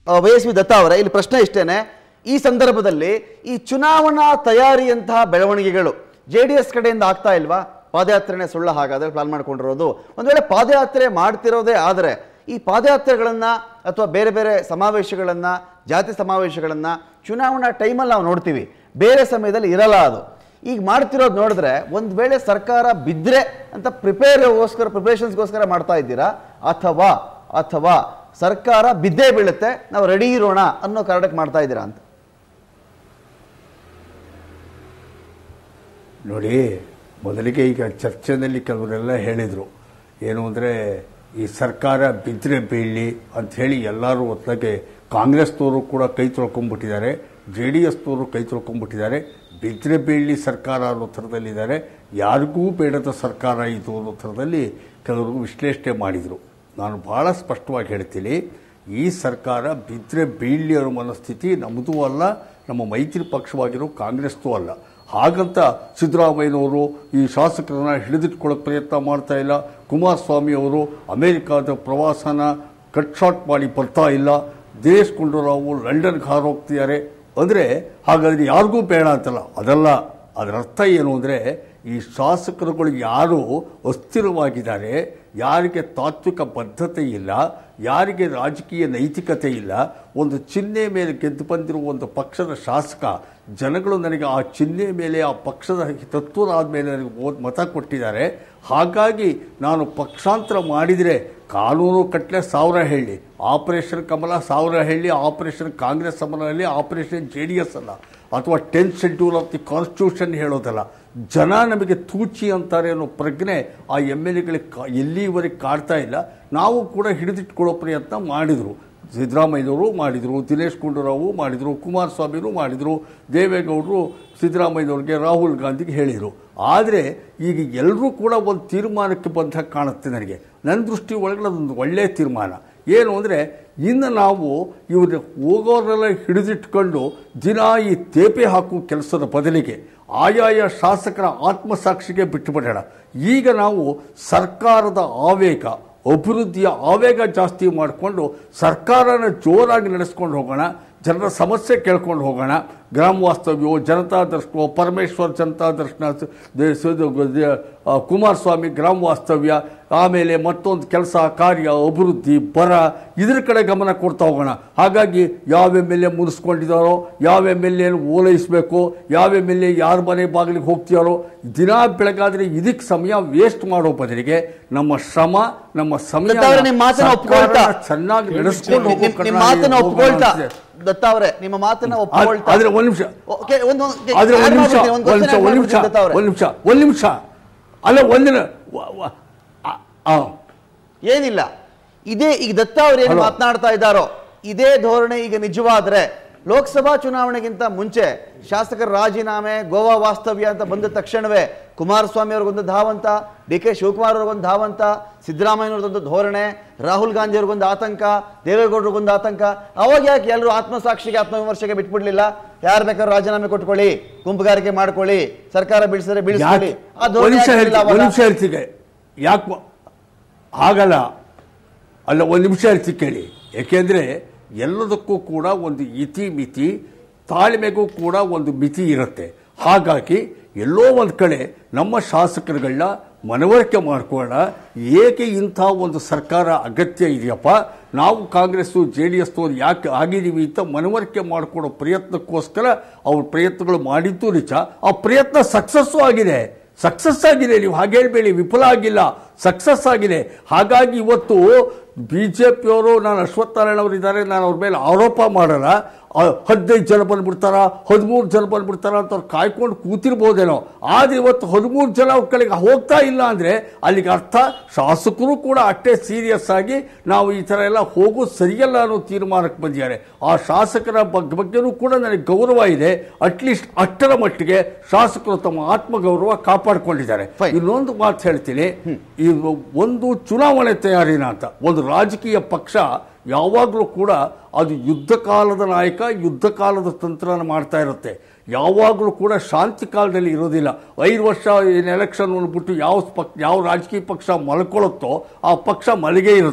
Y S V ದತ್ತ ಅವರೇ ಇಲ್ಲಿ ಪ್ರಶ್ನೆ ಇಷ್ಟೇನೆ ಈ ಸಂದರ್ಭದಲ್ಲಿ ಈ ಚುನಾವಣಾ ತಯಾರಿಯಂತಹ ಬೆಳವಣಿಗೆಗಳು ಜೆ ಡಿ ಎಸ್ ಕಡೆಯಿಂದ ಆಗ್ತಾ ಇಲ್ವಾ ಪಾದಯಾತ್ರೆನೇ ಸುಳ್ಳ ಹಾಗಾದ್ರೆ ಪ್ಲಾನ್ ಮಾಡ್ಕೊಂಡಿರೋದು ಒಂದು ವೇಳೆ ಪಾದಯಾತ್ರೆ ಮಾಡ್ತಿರೋದೇ ಆದರೆ ಈ ಪಾದಯಾತ್ರೆಗಳನ್ನ ಅಥವಾ ಬೇರೆ ಬೇರೆ ಸಮಾವೇಶಗಳನ್ನ ಜಾತಿ ಸಮಾವೇಶಗಳನ್ನ ಚುನಾವಣಾ ಟೈಮಲ್ಲಿ ನಾವು ನೋಡ್ತೀವಿ ಬೇರೆ ಸಮಯದಲ್ಲಿ ಇರಲ್ಲ ಅದು ಈಗ ಮಾಡ್ತಿರೋದು ನೋಡಿದ್ರೆ ಒಂದು ವೇಳೆ ಸರ್ಕಾರ ಬಿದ್ದರೆ ಅಂತ ಪ್ರಿಪೇರ್ಗೋಸ್ಕರ ಪ್ರಿಪರೇಷನ್ಸ್ಗೋಸ್ಕರ ಮಾಡ್ತಾ ಇದ್ದೀರಾ ಅಥವಾ ಅಥವಾ ಸರ್ಕಾರ ಬಿದ್ದೇ ಬೀಳುತ್ತೆ ನಾವು ರೆಡಿ ಇರೋಣ ಅನ್ನೋ ಕಾರಣಕ್ಕೆ ಮಾಡ್ತಾ ಇದ್ದೀರಾ ಅಂತ ನೋಡಿ ಮೊದಲಿಗೆ ಈಗ ಚರ್ಚೆಯಲ್ಲಿ ಕೆಲವರೆಲ್ಲ ಹೇಳಿದರು ಏನು ಅಂದರೆ ಈ ಸರ್ಕಾರ ಬಿದ್ದರೆ ಬೀಳಲಿ ಅಂಥೇಳಿ ಎಲ್ಲರೂ ಹೊತ್ಲಾಗೆ ಕಾಂಗ್ರೆಸ್ನವರು ಕೂಡ ಕೈ ತೊಳ್ಕೊಂಡ್ಬಿಟ್ಟಿದ್ದಾರೆ ಜೆ ಡಿ ಎಸ್ನವರು ಕೈ ತೊಳ್ಕೊಂಡ್ಬಿಟ್ಟಿದ್ದಾರೆ ಬಿದ್ದರೆ ಬೀಳಲಿ ಸರ್ಕಾರ ಅನ್ನೋ ಥರದಲ್ಲಿದ್ದಾರೆ ಯಾರಿಗೂ ಬೇಡದ ಸರ್ಕಾರ ಇದು ಅನ್ನೋ ಥರದಲ್ಲಿ ಕೆಲವರು ವಿಶ್ಲೇಷಣೆ ಮಾಡಿದರು ನಾನು ಭಾಳ ಸ್ಪಷ್ಟವಾಗಿ ಹೇಳ್ತೀನಿ ಈ ಸರ್ಕಾರ ಬಿದ್ದರೆ ಬೀಳಲಿ ಅನ್ನೋ ಮನಸ್ಥಿತಿ ನಮ್ಮದೂ ಅಲ್ಲ ನಮ್ಮ ಮೈತ್ರಿ ಪಕ್ಷವಾಗಿರೋ ಕಾಂಗ್ರೆಸ್ನೂ ಅಲ್ಲ ಹಾಗಂತ ಸಿದ್ದರಾಮಯ್ಯನವರು ಈ ಶಾಸಕರನ್ನ ಹಿಡಿದಿಟ್ಕೊಳ್ಳೋಕೆ ಪ್ರಯತ್ನ ಮಾಡ್ತಾ ಇಲ್ಲ ಕುಮಾರಸ್ವಾಮಿ ಅವರು ಅಮೆರಿಕಾದ ಪ್ರವಾಸನ ಕಟ್ ಶಾಟ್ ಮಾಡಿ ಬರ್ತಾ ಇಲ್ಲ ದಿನೇಶ್ ಗುಂಡೂರಾವ್ ಲಂಡನ್ಗೆ ಹಾರೋಗ್ತಿದ್ದಾರೆ ಅಂದರೆ ಹಾಗಾದ್ರೆ ಯಾರಿಗೂ ಬೇಡ ಅಂತಲ್ಲ ಅದಲ್ಲ ಅದರ ಅರ್ಥ ಏನು ಅಂದರೆ ಈ ಶಾಸಕರುಗಳು ಯಾರು ಅಸ್ಥಿರವಾಗಿದ್ದಾರೆ ಯಾರಿಗೆ ತಾತ್ವಿಕ ಬದ್ಧತೆ ಇಲ್ಲ ಯಾರಿಗೆ ರಾಜಕೀಯ ನೈತಿಕತೆ ಇಲ್ಲ ಒಂದು ಚಿಹ್ನೆ ಮೇಲೆ ಗೆದ್ದು ಬಂದಿರುವ ಒಂದು ಪಕ್ಷದ ಶಾಸಕ ಜನಗಳು ನನಗೆ ಆ ಚಿಹ್ನೆ ಮೇಲೆ ಆ ಪಕ್ಷದ ತತ್ವದ ಮೇಲೆ ನನಗೆ ಓದ್ ಮತ ಕೊಟ್ಟಿದ್ದಾರೆ ಹಾಗಾಗಿ ನಾನು ಪಕ್ಷಾಂತರ ಮಾಡಿದರೆ ಕಾನೂನು ಕಟ್ಟಲೆ ಸಾವಿರ ಹೇಳಿ ಆಪರೇಷನ್ ಕಮಲ ಸಾವಿರ ಹೇಳಿ ಆಪರೇಷನ್ ಕಾಂಗ್ರೆಸ್ ಸಮರ ಹೇಳಿ ಆಪರೇಷನ್ ಜೆ ಡಿ ಎಸ್ ಅಲ್ಲ ಅಥವಾ tenth schedule of the constitution ಹೇಳೋದಲ್ಲ ಜನ ನಮಗೆ ತೂಚಿ ಅಂತಾರೆ ಅನ್ನೋ ಪ್ರಜ್ಞೆ ಆ ಎಮ್ ಎಲ್ ಎಗಳಿಗೆ ಕಾ ಎಲ್ಲಿವರೆಗೆ ಕಾಡ್ತಾ ಇಲ್ಲ ನಾವು ಕೂಡ ಹಿಡಿದಿಟ್ಕೊಳ್ಳೋ ಪ್ರಯತ್ನ ಮಾಡಿದರು ಸಿದ್ದರಾಮಯ್ಯನವರು ಮಾಡಿದರು ದಿನೇಶ್ ಗುಂಡೂರಾವು ಮಾಡಿದರು ಕುಮಾರಸ್ವಾಮಿನೂ ಮಾಡಿದರು ದೇವೇಗೌಡರು ಸಿದ್ದರಾಮಯ್ಯನವ್ರಿಗೆ ರಾಹುಲ್ ಗಾಂಧಿಗೆ ಹೇಳಿದರು ಆದರೆ ಈಗ ಎಲ್ಲರೂ ಕೂಡ ಒಂದು ತೀರ್ಮಾನಕ್ಕೆ ಬಂದಾಗ ಕಾಣುತ್ತೆ ನನಗೆ ನನ್ನ ದೃಷ್ಟಿ ಒಳಗಡೆ ಅದೊಂದು ಒಳ್ಳೆಯ ತೀರ್ಮಾನ ಏನು ಅಂದರೆ ಇನ್ನು ನಾವು ಇವ್ರ ಹೋಗೋರೆಲ್ಲ ಹಿಡಿದಿಟ್ಕೊಂಡು ದಿನ ಈ ತೇಪೆ ಹಾಕುವ ಕೆಲಸದ ಬದಲಿಗೆ ಆಯಾಯ ಶಾಸಕರ ಆತ್ಮಸಾಕ್ಷಿಗೆ ಬಿಟ್ಟುಬಿಡೋಣ ಈಗ ನಾವು ಸರ್ಕಾರದ ಆವೇಗ ಅಭಿವೃದ್ಧಿಯ ಆವೇಗ ಜಾಸ್ತಿ ಮಾಡಿಕೊಂಡು ಸರ್ಕಾರನ ಜೋರಾಗಿ ನಡೆಸ್ಕೊಂಡು ಹೋಗೋಣ ಜನರ ಸಮಸ್ಯೆ ಕೇಳ್ಕೊಂಡು ಹೋಗೋಣ ಗ್ರಾಮ ವಾಸ್ತವ್ಯವೋ ಜನತಾ ದರ್ಶನವೋ ಪರಮೇಶ್ವರ್ ಜನತಾ ದರ್ಶನ ದ- ಸ- ದ- ಆ, ಕುಮಾರಸ್ವಾಮಿ ಗ್ರಾಮ ವಾಸ್ತವ್ಯ ಆಮೇಲೆ ಮತ್ತೊಂದು ಕೆಲಸ ಕಾರ್ಯ ಅಭಿವೃದ್ಧಿ ಬರ ಇದ್ರ ಕಡೆ ಗಮನ ಕೊಡ್ತಾ ಹೋಗೋಣ ಹಾಗಾಗಿ ಯಾವ ಎಮ್ ಎಲ್ ಎ ಮುನಿಸ್ಕೊಂಡಿದ್ದಾರೋ ಯಾವ ಎಮ್ ಎಲ್ ಎನ ಓಲೈಸಬೇಕು ಯಾವ ಎಮ್ ಎಲ್ ಎ ಯಾರ ಮನೆ ಬಾಗಿಲಿಗೆ ಹೋಗ್ತೀಯಾರೋ ದಿನ ಬೆಳಗಾದ್ರೆ ಇದಕ್ಕೆ ಸಮಯ ವೇಸ್ಟ್ ಮಾಡೋ ಬದಲಿಗೆ ನಮ್ಮ ಶ್ರಮ ನಮ್ಮ ಸಮಯ ದತ್ತ ಅವರೇ, ನಿಮ್ಮ ಮಾತನ್ನ ಒಪ್ಕೊಳ್ತಾ. ಚೆನ್ನಾಗಿ ನಡೆಸ್ಕೊಂಡು ಹೋಗೋ ನಿಮ್- ನಿಮ್ಮ ಕಡೆ ಮಾತನ್ನ ಹೋಗೋಣ ಒಪ್ಕೊಳ್ತಾ ಅಂತಿದೆ. ದತ್ತ ಅವರೇ ನಿಮ್ಮ ಮಾತನ್ನ ಒಪ್ಕೊಳ್ತಾ ಆದ್ರೆ ಒಂದ್ ನಿಮಿಷ ಓಕೆ, ಒಂದು ಒಂದು- ಆದ್ರೆ ಒಂದ್ add ನಿಮಿಷ ಮಾಡ್ಬಿಡ್ತೀನಿ, ಒಂದು ಒಂದ್ question ನಿಮಿಷ add ಒಂದ್ ನಿಮಿಷ ಮಾಡ್ಬಿಡ್ತೀನಿ ದತ್ತ ಅವರೇ. ಒಂದ್ ನಿಮಿಷ ಒಂದ್ ನಿಮಿಷ ಅಲ್ಲ ಒಂದಿನ ವ- ವ- ಆ- ಆ. ಏನಿಲ್ಲ ಇದೇ ಈಗ ದತ್ತ ಅವ್ರು ಏನು ಹಲೋ. ಮಾತನಾಡ್ತಾ ಇದ್ದಾರೋ ಇದೇ ಧೋರಣೆ ಈಗ ನಿಜವಾದ್ರೆ ಲೋಕಸಭಾ ಚುನಾವಣೆಗಿಂತ ಮುಂಚೆ ಶಾಸಕರ ರಾಜೀನಾಮೆ ಗೋವಾ ವಾಸ್ತವ್ಯ ಅಂತ ಬಂದ ತಕ್ಷಣವೇ ಕುಮಾರಸ್ವಾಮಿ ಅವ್ರಿಗೊಂದು ಧಾವಂತ ಡಿ ಕೆ ಶಿವಕುಮಾರ್ ಅವ್ರಿಗೊಂದು ಧಾವಂತ ಸಿದ್ದರಾಮಯ್ಯನವ್ರದೊಂದು ಧೋರಣೆ ರಾಹುಲ್ ಗಾಂಧಿ ಅವ್ರಿಗೊಂದು ಆತಂಕ ದೇವೇಗೌಡರಿಗೊಂದು ಆತಂಕ ಅವಾಗ ಯಾಕೆ ಎಲ್ಲರೂ ಆತ್ಮಸಾಕ್ಷಿಗೆ ಆತ್ಮವಿಮರ್ಶೆಗೆ ಬಿಟ್ಬಿಡ್ಲಿಲ್ಲ ಯಾರು ಬೇಕಾದ್ರೂ ರಾಜೀನಾಮೆ ಕೊಟ್ಕೊಳ್ಳಿ ಗುಂಪುಗಾರಿಕೆ ಮಾಡ್ಕೊಳ್ಳಿ ಸರ್ಕಾರ ಬೀಳ್ಸಿದ್ರೆ ಬೀಳಿಸ್ಕೊಳ್ಳಿ ಯಾಕೆ ಆ ಒಂದ್ ಧೋರಣೆ ನಿಮಿಷ ಯಾಕೆ ಹೇಳ್ತೀನಿ ಇರ್ಲಿಲ್ಲ ಒಂದ್ ಅವಾಗ? ನಿಮಿಷ ಹೇಳ್ತೀನಿ ಯಾಕೆ ಆಗಲ್ಲ ಅಲ್ಲ ಒಂದು ನಿಮಿಷ ಹೇಳ್ತೀನಿ ಕೇಳಿ ಯಾಕೆಂದ್ರೆ ಎಲ್ಲದಕ್ಕೂ ಕೂಡ ಒಂದು ಇತಿ ಮಿತಿ ತಾಳ್ಮೆಗೂ ಕೂಡ ಒಂದು ಮಿತಿ ಇರುತ್ತೆ ಹಾಗಾಗಿ ಎಲ್ಲೋ ಒಂದು ಕಡೆ ನಮ್ಮ ಶಾಸಕರುಗಳನ್ನ ಮನವರಿಕೆ ಮಾಡ್ಕೊಳ್ಳೋಣ ಏಕೆ ಇಂಥ ಒಂದು ಸರ್ಕಾರ ಅಗತ್ಯ ಇದೆಯಪ್ಪ ನಾವು ಕಾಂಗ್ರೆಸ್ಸು ಜೆ ಡಿ ಎಸ್ನವ್ರು ಯಾಕೆ ಆಗಿದ್ದೀವಿ ಅಂತ ಮನವರಿಕೆ ಮಾಡಿಕೊಡೋ ಪ್ರಯತ್ನಕ್ಕೋಸ್ಕರ ಅವ್ರ ಪ್ರಯತ್ನಗಳು ಮಾಡಿದ್ದು ನಿಜ ಆ ಪ್ರಯತ್ನ ಸಕ್ಸಸ್ಸು ಆಗಿದೆ ಸಕ್ಸಸ್ ಆಗಿದೆ ನೀವು ಹಾಗೆ ಹೇಳ್ಬೇಡಿ ವಿಫಲ ಆಗಿಲ್ಲ ಸಕ್ಸಸ್ ಆಗಿದೆ ಹಾಗಾಗಿ ಇವತ್ತು ಬಿ ಜೆ ಪಿಯವರು ನಾನು ಅಶ್ವತ್ಥನಾರಾಯಣ ಅವರು ಇದ್ದಾರೆ ನಾನು ಅವ್ರ ಮೇಲೆ ಆರೋಪ ಮಾಡಲ್ಲ ಆ, ಹದಿನೈದು ಜನ ಬಂದ್ಬಿಡ್ತಾರ ಹದಿಮೂರು ಜನ ಬಂದ್ಬಿಡ್ತಾರ ಅಂತ ಅವ್ರು ಕಾಯ್ಕೊಂಡು ಕೂತಿರ್ಬೋದೇನೋ ಆದ್ರೆ ಇವತ್ತು ಹದಿಮೂರು ಜನ ಅವ್ರ ಕಡೆಗೆ ಹೋಗ್ತಾ ಇಲ್ಲ ಅಂದ್ರೆ ಅಲ್ಲಿಗೆ ಅರ್ಥ ಶಾಸಕರು ಕೂಡ ಅಷ್ಟೇ ಸೀರಿಯಸ್ ಆಗಿ ನಾವು ಈ ಥರ ಎಲ್ಲ ಹೋಗೋದು ಸರಿಯಲ್ಲ ಅನ್ನೋ ತೀರ್ಮಾನಕ್ಕೆ ಬಂದಿದ್ದಾರೆ ಆ ಶಾಸಕರ ಬಗ್ಗೆ ಬಗ್ಗೆನೂ ಕೂಡ ನನಗೆ ಗೌರವ ಇದೆ ಅಟ್ಲೀಸ್ಟ್ ಅಷ್ಟರ ಮಟ್ಟಿಗೆ ಶಾಸಕರು ತಮ್ಮ ಆತ್ಮಗೌರವ ಕಾಪಾಡಿಕೊಂಡಿದ್ದಾರೆ Fine. ಇನ್ನೊಂದು ಮಾತು ಹೇಳ್ತೀನಿ ಇದು ಒಂದು ಚುನಾವಣೆ ತಯಾರಿನ ಅಂತ ಒಂದು ರಾಜಕೀಯ ಪಕ್ಷ ಯಾವಾಗಲೂ ಕೂಡ ಅದು ಯುದ್ಧ ಕಾಲದ ನಾಯಕ ಯುದ್ಧ ಕಾಲದ ತಂತ್ರನ ಮಾಡ್ತಾ ಇರುತ್ತೆ ಯಾವಾಗಲೂ ಕೂಡ ಶಾಂತಿ ಕಾಲದಲ್ಲಿ ಇರೋದಿಲ್ಲ ಐದು ವರ್ಷ ಏನು ಎಲೆಕ್ಷನ್ ಬಿಟ್ಟು ಯಾವ ಪಕ್ಷ ಯಾವ ರಾಜಕೀಯ ಪಕ್ಷ ಮಲ್ಕೊಳ್ಳುತ್ತೋ ಆ ಪಕ್ಷ ಮಲಗೇ ಇರುತ್ತೆ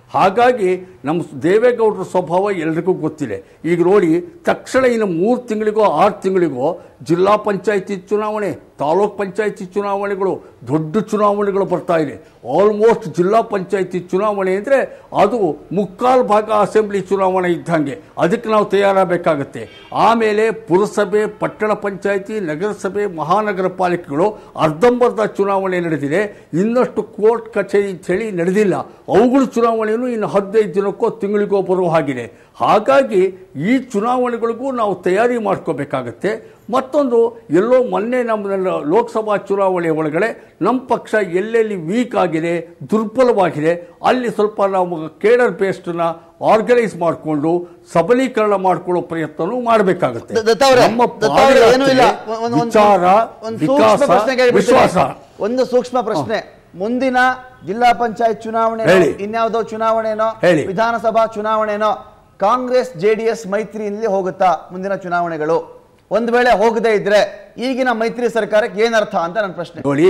ಹಾಗಾಗಿ ನಮ್ಮ ದೇವೇಗೌಡರ ಸ್ವಭಾವ ಎಲ್ರಿಗೂ ಗೊತ್ತಿದೆ ಈಗ ನೋಡಿ ತಕ್ಷಣ ಇನ್ನು ಮೂರು ತಿಂಗಳಿಗೋ ಆರು ತಿಂಗಳಿಗೋ ಜಿಲ್ಲಾ ಪಂಚಾಯತಿ ಚುನಾವಣೆ ತಾಲೂಕ್ ಪಂಚಾಯತಿ ಚುನಾವಣೆಗಳು ದೊಡ್ಡ ಚುನಾವಣೆಗಳು ಬರ್ತಾ ಇದೆ ಆಲ್ಮೋಸ್ಟ್ ಜಿಲ್ಲಾ ಪಂಚಾಯತಿ ಚುನಾವಣೆ ಅಂದರೆ ಅದು ಮುಕ್ಕಾಲು ಭಾಗ ಅಸೆಂಬ್ಲಿ ಚುನಾವಣೆ ಇದ್ದಂಗೆ ಅದಕ್ಕೆ ನಾವು ತಯಾರಾಗಬೇಕಾಗತ್ತೆ ಆಮೇಲೆ ಪುರಸಭೆ ಪಟ್ಟಣ ಪಂಚಾಯತಿ ನಗರಸಭೆ ಮಹಾನಗರ ಪಾಲಿಕೆಗಳು ಅರ್ಧಂಬರ್ಧ ಚುನಾವಣೆ ನಡೆದಿದೆ ಇನ್ನಷ್ಟು ಕೋರ್ಟ್ ಕಚೇರಿ ಅಂತ ಹೇಳಿ ನಡೆದಿಲ್ಲ ಅವುಗಳ ಚುನಾವಣೆಯೂ ಇನ್ನು ಹದಿನೈದು ದಿನಕ್ಕೋ ತಿಂಗಳಿಗೋ ಬರುವ ಹಾಗಿದೆ ಹಾಗಾಗಿ ಈ ಚುನಾವಣೆಗಳಿಗೂ ನಾವು ತಯಾರಿ ಮಾಡ್ಕೋಬೇಕಾಗತ್ತೆ ಮತ್ತೊಂದು ಎಲ್ಲೋ ಮೊನ್ನೆ ನಮ್ಮ ಲೋಕಸಭಾ ಚುನಾವಣೆ ಒಳಗಡೆ ನಮ್ಮ ಪಕ್ಷ ಎಲ್ಲೆಲ್ಲಿ ವೀಕ್ ಆಗಿದೆ ದುರ್ಬಲವಾಗಿದೆ ಅಲ್ಲಿ ಸ್ವಲ್ಪ ನಾವು ಕೇಡರ್ ಬೇಸ್ಟನ್ನ ಆರ್ಗನೈಸ್ ಮಾಡಿಕೊಂಡು ಸಬಲೀಕರಣ ಮಾಡಿಕೊಳ್ಳೋ ಪ್ರಯತ್ನನೂ ಮಾಡಬೇಕಾಗುತ್ತೆ ದ- ದತ್ತ ಅವರೇ, ನಮ್ಮ ದತ್ತ ಅವರೇ, ಏನೂ ಇಲ್ಲ. ಪಾದಯಾತ್ರೆ, ಒಂದ್- ಒಂದ್- ವಿಚಾರ ಒಂದ್ ಸೂಕ್ಷ್ಮ ವಿಕಾಸ ಪ್ರಶ್ನೆ ಕೇಳ್ಬಿಡ್ತೀನಿ. ವಿಶ್ವಾಸ ಒಂದು ಸೂಕ್ಷ್ಮ ಪ್ರಶ್ನೆ ಮುಂದಿನ ಜಿಲ್ಲಾ ಪಂಚಾಯತ್ ಚುನಾವಣೆ ಹೇಳಿ. ಇನ್ಯಾವುದೋ ಚುನಾವಣೆನೋ ಹೇಳಿ. ವಿಧಾನಸಭಾ ಚುನಾವಣೆನೋ ಕಾಂಗ್ರೆಸ್ ಜೆಡಿಎಸ್ ಮೈತ್ರಿಯಲ್ಲಿ ಹೋಗುತ್ತಾ ಮುಂದಿನ ಚುನಾವಣೆಗಳು ಒಂದ್ ವೇಳೆ ಹೋಗದೇ ಇದ್ರೆ ಈಗಿನ ಮೈತ್ರಿ ಸರ್ಕಾರಕ್ಕೆ ಏನರ್ಥ ಅಂತ ನನ್ನ ಪ್ರಶ್ನೆ ನೋಡಿ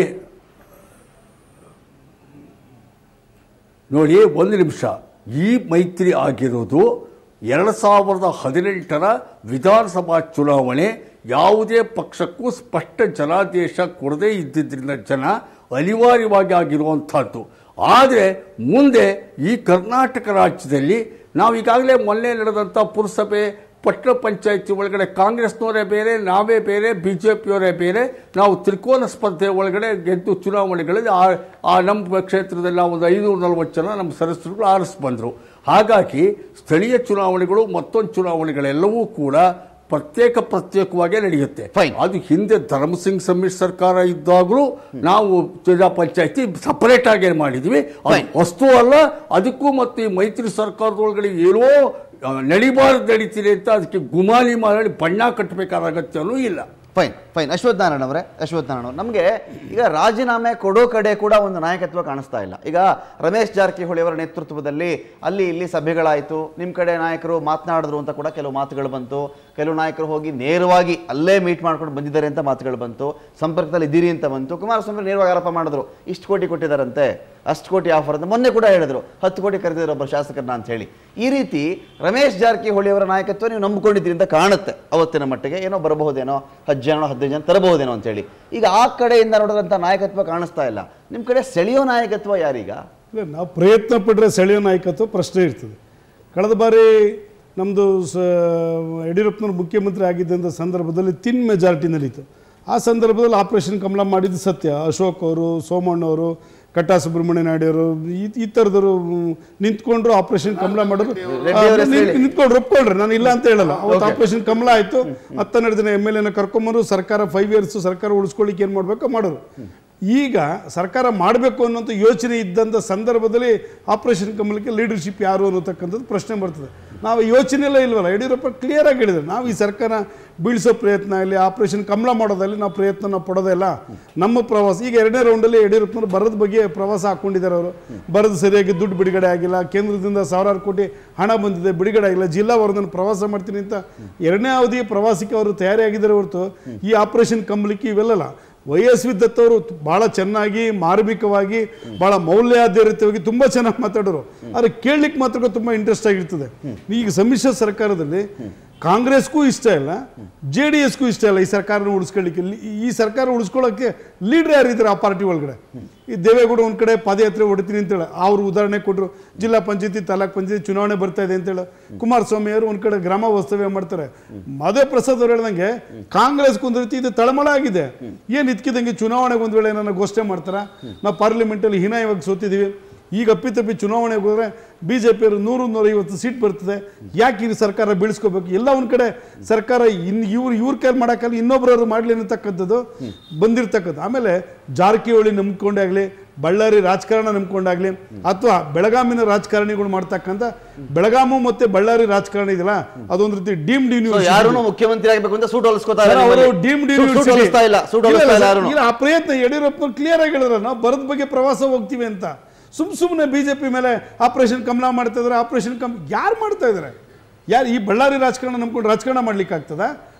ನೋಡಿ ಒಂದು ನಿಮಿಷ ಈ ಮೈತ್ರಿ ಆಗಿರೋದು ಎರಡು ಸಾವಿರದ ಹದಿನೆಂಟರ ವಿಧಾನಸಭಾ ಚುನಾವಣೆ ಯಾವುದೇ ಪಕ್ಷಕ್ಕೂ ಸ್ಪಷ್ಟ ಜನಾದೇಶ ಕೊಡದೇ ಇದ್ದಿದ್ದರಿಂದ ಜನ ಅನಿವಾರ್ಯವಾಗಿ ಆಗಿರುವಂಥದ್ದು ಆದರೆ ಮುಂದೆ ಈ ಕರ್ನಾಟಕ ರಾಜ್ಯದಲ್ಲಿ ನಾವು ಈಗಾಗಲೇ ಮೊನ್ನೆ ನಡೆದಂಥ ಪುರಸಭೆ ಪಟ್ಟಣ ಪಂಚಾಯತಿ ಒಳಗಡೆ ಕಾಂಗ್ರೆಸ್ನವರೇ ಬೇರೆ ನಾವೇ ಬೇರೆ ಬಿ ಜೆ ಪಿಯವರೇ ಬೇರೆ ನಾವು ತ್ರಿಕೋನ ಸ್ಪರ್ಧೆ ಒಳಗಡೆ ಗೆದ್ದು ಚುನಾವಣೆಗಳಲ್ಲಿ ಆ ಆ ನಮ್ಮ ಕ್ಷೇತ್ರದಲ್ಲಿ ನಾವು ಒಂದು ಐನೂರ ನಲವತ್ತು ಜನ ನಮ್ಮ ಸದಸ್ಯರುಗಳು ಆರಿಸಿ ಬಂದರು ಹಾಗಾಗಿ ಸ್ಥಳೀಯ ಚುನಾವಣೆಗಳು ಮತ್ತೊಂದು ಚುನಾವಣೆಗಳೆಲ್ಲವೂ ಕೂಡ ಪ್ರತ್ಯೇಕ ಪ್ರತ್ಯೇಕವಾಗೇ ನಡೆಯುತ್ತೆ Fine. ಅದು ಹಿಂದೆ ಧರ್ಮಸಿಂಗ್ ಸಮ್ಮಿಶ್ರ ಸರ್ಕಾರ ಇದ್ದಾಗಲೂ ನಾವು ಜಿಲ್ಲಾ ಪಂಚಾಯತಿ ಸಪರೇಟ್ ಆಗಿ ಮಾಡಿದ್ವಿ ಅದು Fine. ವಸ್ತು ಅಲ್ಲ ಅದಕ್ಕೂ ಮತ್ತು ಈ ಮೈತ್ರಿ ಸರ್ಕಾರದೊಳಗಡೆ ಏನೋ ಆ, ನಡಿಬಾರದು ನಡೀತಿದೆ ಅಂತ ಅದಕ್ಕೆ ಗುಮಾಲಿ ಮಾಡಿ ಬಣ್ಣ ಕಟ್ಟಬೇಕಾದ ಅಗತ್ಯನೂ ಇಲ್ಲ ಫೈನ್ ಫೈನ್ ಅಶ್ವಥ್ ನಾರಾಯಣ ಅವರೇ ಅಶ್ವಥ್ ನಾರಾಯಣ ಅವ್ರೆ, ನಮಗೆ ಈಗ ರಾಜೀನಾಮೆ ಕೊಡೋ ಕಡೆ ಕೂಡ ಒಂದು ನಾಯಕತ್ವ ಕಾಣಿಸ್ತಾ ಇಲ್ಲ ಈಗ ರಮೇಶ್ ಜಾರಕಿಹೊಳಿ ಅವರ ನೇತೃತ್ವದಲ್ಲಿ ಅಲ್ಲಿ ಇಲ್ಲಿ ಸಭೆಗಳಾಯಿತು ನಿಮ್ಮ ಕಡೆ ನಾಯಕರು ಮಾತನಾಡಿದ್ರು ಅಂತ ಕೂಡ ಕೆಲವು ಮಾತುಗಳು ಬಂತು ಕೆಲವು ನಾಯಕರು ಹೋಗಿ ನೇರವಾಗಿ ಅಲ್ಲೇ ಮೀಟ್ ಮಾಡ್ಕೊಂಡು ಬಂದಿದ್ದಾರೆ ಅಂತ ಮಾತುಗಳು ಬಂತು ಸಂಪರ್ಕದಲ್ಲಿ ಇದ್ದೀರಿ ಅಂತ ಬಂತು ಕುಮಾರಸ್ವಾಮಿ ನೇರವಾಗಿ ಆರೋಪ ಮಾಡಿದ್ರು ಇಷ್ಟು ಕೋಟಿ ಕೊಟ್ಟಿದ್ದಾರಂತೆ ಅಷ್ಟು ಕೋಟಿ ಆಫರ್ ಅಂತ ಮೊನ್ನೆ ಕೂಡ ಹೇಳಿದ್ರು ಹತ್ತು ಕೋಟಿ ಕರೆದಿದ್ರು ಒಬ್ಬರು ಶಾಸಕರನ್ನ ಅಂತ ಹೇಳಿ ಈ ರೀತಿ ರಮೇಶ್ ಜಾರಕಿಹೊಳಿ ಅವರ ನಾಯಕತ್ವ ನೀವು ನಂಬಿಕೊಂಡಿದ್ದೀರಿ ಅಂತ ಕಾಣುತ್ತೆ ಅವತ್ತಿನ ಮಟ್ಟಿಗೆ ಏನೋ ಬರಬಹುದೇನೋ ಹತ್ತು ಜನ ಹದಿನೈದು ಜನ ತರಬಹುದೇನೋ ಅಂತೇಳಿ ಈಗ ಆ ಕಡೆಯಿಂದ ನೋಡಿದ್ರಂಥ ನಾಯಕತ್ವ ಕಾಣಿಸ್ತಾ ಇಲ್ಲ ನಿಮ್ಮ ಕಡೆ ಸೆಳೆಯೋ ನಾಯಕತ್ವ ಯಾರೀಗ ಇಲ್ಲ ನಾವು ಪ್ರಯತ್ನ ಪಟ್ಟರೆ ಸೆಳೆಯೋ ನಾಯಕತ್ವ ಪ್ರಶ್ನೆ ಇರ್ತದೆ ಕಳೆದ ಬಾರಿ ನಮ್ಮದು ಸ ಯಡಿಯೂರಪ್ಪನವ್ರು ಮುಖ್ಯಮಂತ್ರಿ ಆಗಿದ್ದಂಥ ಸಂದರ್ಭದಲ್ಲಿ ತಿನ್ ಮೆಜಾರಿಟಿ ನಡೀತು ಆ ಸಂದರ್ಭದಲ್ಲಿ ಆಪರೇಷನ್ ಕಮಲ ಮಾಡಿದ್ದು ಸತ್ಯ ಅಶೋಕ್ ಅವರು ಸೋಮಣ್ಣವರು ಕಟ್ಟಾ ಸುಬ್ರಹ್ಮಣ್ಯ ನಾಯ್ಡು ಅವರು ಈ- ಈ ಥರದವರು ನಿಂತ್ಕೊಂಡ್ರು ಆಪರೇಷನ್ ಕಮಲ ಮಾಡಿದ್ರು ರೆಡ್ಡಿ ಅವ್ರ ಹೆಸರು ಹೇಳಿ. ನಿಂತ್ಕೊಂಡ್ರು ಒಪ್ಕೊಂಡ್ರೆ ನಾನು ಇಲ್ಲ ಅಂತ ಹೇಳಲ್ಲ ಅವತ್ತು ಆಪರೇಷನ್ ಕಮಲ ಆಯಿತು ಹತ್ತೆರಡು ದಿನ ಎಮ್ ಎಲ್ ಎನ ಕರ್ಕೊಂಬರು ಸರ್ಕಾರ ಫೈವ್ ಇಯರ್ಸ್ ಸರ್ಕಾರ ಉಳಿಸ್ಕೊಳ್ಳಿಕ್ಕೆ ಏನು ಮಾಡಬೇಕು ಮಾಡೋರು ಈಗ ಸರ್ಕಾರ ಮಾಡಬೇಕು ಅನ್ನೋಂಥ ಯೋಚನೆ ಇದ್ದಂಥ ಸಂದರ್ಭದಲ್ಲಿ ಆಪರೇಷನ್ ಕಮಲಕ್ಕೆ ಲೀಡರ್ಶಿಪ್ ಯಾರು ಅನ್ನತಕ್ಕಂಥದ್ದು ಪ್ರಶ್ನೆ ಬರ್ತದೆ ನಾವು ಯೋಚನೆ ಎಲ್ಲ ಇಲ್ವಲ್ಲ ಯಡಿಯೂರಪ್ಪ ಕ್ಲಿಯರ್ ಆಗಿ ಹೇಳಿದ್ರು ನಾವು ಈ ಸರ್ಕಾರ ಬೀಳಿಸೋ ಪ್ರಯತ್ನ ಇಲ್ಲಿ ಆಪರೇಷನ್ ಕಮಲ ಮಾಡೋದಲ್ಲಿ ನಾವು ಪ್ರಯತ್ನ ನಾವು ಪಡೋದೇ ಇಲ್ಲ ನಮ್ಮ ಪ್ರವಾಸ ಈಗ ಎರಡನೇ ರೌಂಡಲ್ಲಿ ಯಡಿಯೂರಪ್ಪನವರು ಬರದ ಬಗ್ಗೆ ಪ್ರವಾಸ ಹಾಕೊಂಡಿದ್ದಾರೆ ಅವರು ಬರದ ಸರಿಯಾಗಿ ದುಡ್ಡು ಬಿಡುಗಡೆ ಆಗಿಲ್ಲ ಕೇಂದ್ರದಿಂದ ಸಾವಿರಾರು ಕೋಟಿ ಹಣ ಬಂದಿದೆ ಬಿಡುಗಡೆ ಆಗಿಲ್ಲ ಜಿಲ್ಲಾ ವರದನ್ನು ಪ್ರವಾಸ ಮಾಡ್ತೀನಿ ಅಂತ ಎರಡನೇ ಅವಧಿಯ ಪ್ರವಾಸಕ್ಕೆ ಅವರು ತಯಾರಿಯಾಗಿದ್ದಾರೆ ಹೊರತು ಈ ಆಪರೇಷನ್ ಕಮಲಕ್ಕೆ ಇವೆಲ್ಲಲ್ಲ ವೈ ಎಸ್ ವಿ ದತ್ ಅವರು ಬಹಳ ಚೆನ್ನಾಗಿ ಮಾರ್ಮಿಕವಾಗಿ ಬಹಳ ಮೌಲ್ಯಾಧಾರಿತವಾಗಿ ತುಂಬಾ ಚೆನ್ನಾಗಿ ಮಾತಾಡೋರು ಆದ್ರೆ ಕೇಳಲಿಕ್ಕೆ ಮಾತ್ರ ತುಂಬಾ ಇಂಟ್ರೆಸ್ಟ್ ಆಗಿರ್ತದೆ ಈಗ ಸಮ್ಮಿಶ್ರ ಸರ್ಕಾರದಲ್ಲಿ ಕಾಂಗ್ರೆಸ್ಗೂ ಇಷ್ಟ ಇಲ್ಲ ಜೆ ಡಿ ಎಸ್ಗೂ ಇಷ್ಟ ಇಲ್ಲ ಈ ಸರ್ಕಾರನ ಉಳಿಸ್ಕೊಳ್ಳಿಕ್ಕೆ ಇಲ್ಲಿ- ಈ ಸರ್ಕಾರ ಉಳಿಸ್ಕೊಳ್ಳೋಕೆ ಲೀಡರ್ ಯಾರಿದ್ದಾರೆ ಆ ಪಾರ್ಟಿ ಒಳಗಡೆ ಈ ದೇವೇಗೌಡ ಒಂದ್ ಕಡೆ ಪಾದಯಾತ್ರೆ ಹೊಡಿತೀನಿ ಅಂತೇಳಿ ಅವ್ರು ಉದಾಹರಣೆ ಕೊಟ್ಟರು ಜಿಲ್ಲಾ ಪಂಚಾಯತಿ ತಾಲೂಕ್ ಪಂಚಾಯತಿ ಚುನಾವಣೆ ಬರ್ತಾ ಇದೆ ಅಂತೇಳಿ ಕುಮಾರಸ್ವಾಮಿ ಅವರು ಒಂದ್ ಕಡೆ ಗ್ರಾಮ ವಾಸ್ತವ್ಯ ಮಾಡ್ತಾರೆ ಮಾಧವ ಪ್ರಸಾದ್ ಅವ್ರು ಹೇಳ್ದಂಗೆ ಕಾಂಗ್ರೆಸ್ ಒಂದು ರೀತಿ ಇದು ತಳಮಳ ಆಗಿದೆ ಏನ್ ಇದ್ಕಿದಂಗೆ ಚುನಾವಣೆಗೆ ಒಂದ್ ವೇಳೆ ನನ್ನ ಘೋಷಣೆ ಮಾಡ್ತಾರ ನಾವು ಪಾರ್ಲಿಮೆಂಟ್ ಅಲ್ಲಿ ಹೀನಾಯವಾಗಿ ಸೋತಿದೀವಿ ಈಗ ಅಪ್ಪಿತಪ್ಪಿ ಚುನಾವಣೆಗೆ ಹೋದ್ರೆ ಬಿಜೆಪಿಯವರು ನೂರು ನೂರೈವತ್ತು ಸೀಟ್ ಬರ್ತದೆ ಯಾಕೆ ಈ ಸರ್ಕಾರ ಬೀಳಿಸ್ಕೋಬೇಕು ಎಲ್ಲ ಒಂದ್ ಕಡೆ ಸರ್ಕಾರ ಇನ್ ಇವ್ರು ಇವ್ರ ಕೈ ಮಾಡೋಕ್ಕಲ್ಲ ಇನ್ನೊಬ್ಬರವ್ರು ಮಾಡ್ಲಿ ಅನ್ನತಕ್ಕಂಥದ್ದು ಬಂದಿರ್ತಕ್ಕಂಥ ಆಮೇಲೆ ಜಾರಕಿಹೊಳಿ ನಂಬ್ಕೊಂಡೇ ಆಗಲಿ ಬಳ್ಳಾರಿ ರಾಜಕಾರಣ ನಂಬ್ಕೊಂಡಾಗ್ಲಿ ಅಥವಾ ಬೆಳಗಾಮಿನ ರಾಜಕಾರಣಿಗಳು ಮಾಡ್ತಕ್ಕಂಥ ಬೆಳಗಾಮು ಮತ್ತೆ ಬಳ್ಳಾರಿ ರಾಜಕಾರಣ ಇದೆಯಲ್ಲ ಅದೊಂದು ರೀತಿ ಡೀಮ್ಡ್ ಯಾರು ಯೂನಿವರ್ಸಿಟಿ ಮುಖ್ಯಮಂತ್ರಿ ಆಗಬೇಕು ಅಂತ ಸೂಟ್ ಹೊಲಿಸ್ಕೋತಾ ಸರ್, ಅವರು ಇಲ್ಲ ಡೀಮ್ಡ್ ಸೂಟ್ ಹೊಲಿಸ್ತಾ ಇಲ್ಲ ಸೂಟ್ ಇಲ್ಲ, ಹೊಲಿಸ್ತಾ ಇಲ್ಲ ಇಲ್ಲ, ಯಾರು ಇಲ್ಲ, ಆ ಪ್ರಯತ್ನ ಯಡಿಯೂರಪ್ಪನವ್ರು ಕ್ಲಿಯರ್ ಆಗಿ ಹೇಳಿದ್ರ ನಾವು ಬರದ ಬಗ್ಗೆ ಪ್ರವಾಸ ಹೋಗ್ತೀವಿ ಅಂತ ಸುಮ್ ಸುಮ್ಮನೆ ಬಿಜೆಪಿ ಮೇಲೆ ಆಪರೇಷನ್ ಕಮಲ ಮಾಡ್ತಾ ಇದಾರೆ ಆಪರೇಷನ್ ಕಮ್ ಯಾರು ಮಾಡ್ತಾ ಇದಾರೆ ಯಾರು ಈ ಬಳ್ಳಾರಿ ರಾಜಕಾರಣ ನಂಬ್ಕೊಂಡು ರಾಜಕಾರಣ ಮಾಡ್ಲಿಕ್ಕೆ ಆಗ್ತದ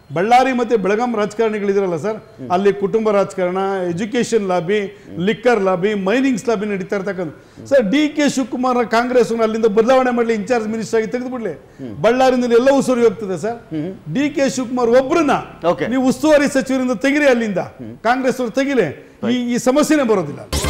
ಬಳ್ಳಾರಿ ಮತ್ತೆ ಬೆಳಗಾಂ ರಾಜಕಾರಣಿಗಳಿದಿರಲ್ಲ ಸರ್ ಅಲ್ಲಿ ಕುಟುಂಬ ರಾಜಕಾರಣ education lobby liquor lobby minings lobby ನಡೀತಾ ಇರ್ತಕ್ಕಂಥ sir D K Shivakumar Congress ಅಲ್ಲಿಂದ ಬದಲಾವಣೆ ಮಾಡಲಿ ಇನ್ಚಾರ್ಜ್ ಮಿನಿಸ್ಟರ್ ಆಗಿ ತೆಗೆದು ಬಿಡ್ಲಿ ಬಳ್ಳಾರಿಯಿಂದ ಎಲ್ಲವೂ ಸರಿ ಹೋಗ್ತದೆ ಸರ್ ಡಿ ಕೆ ಶಿವಕುಮಾರ್ ಒಬ್ರನ್ನ Okay. ನೀವು ಉಸ್ತುವಾರಿ ಸಚಿವರಿಂದ ತೆಗಿರಿ ಅಲ್ಲಿಂದ ಕಾಂಗ್ರೆಸ್ ಅವರು ತೆಗಿಲಿ ಈ ಈ ಸಮಸ್ಯೆನೇ ಬರೋದಿಲ್ಲ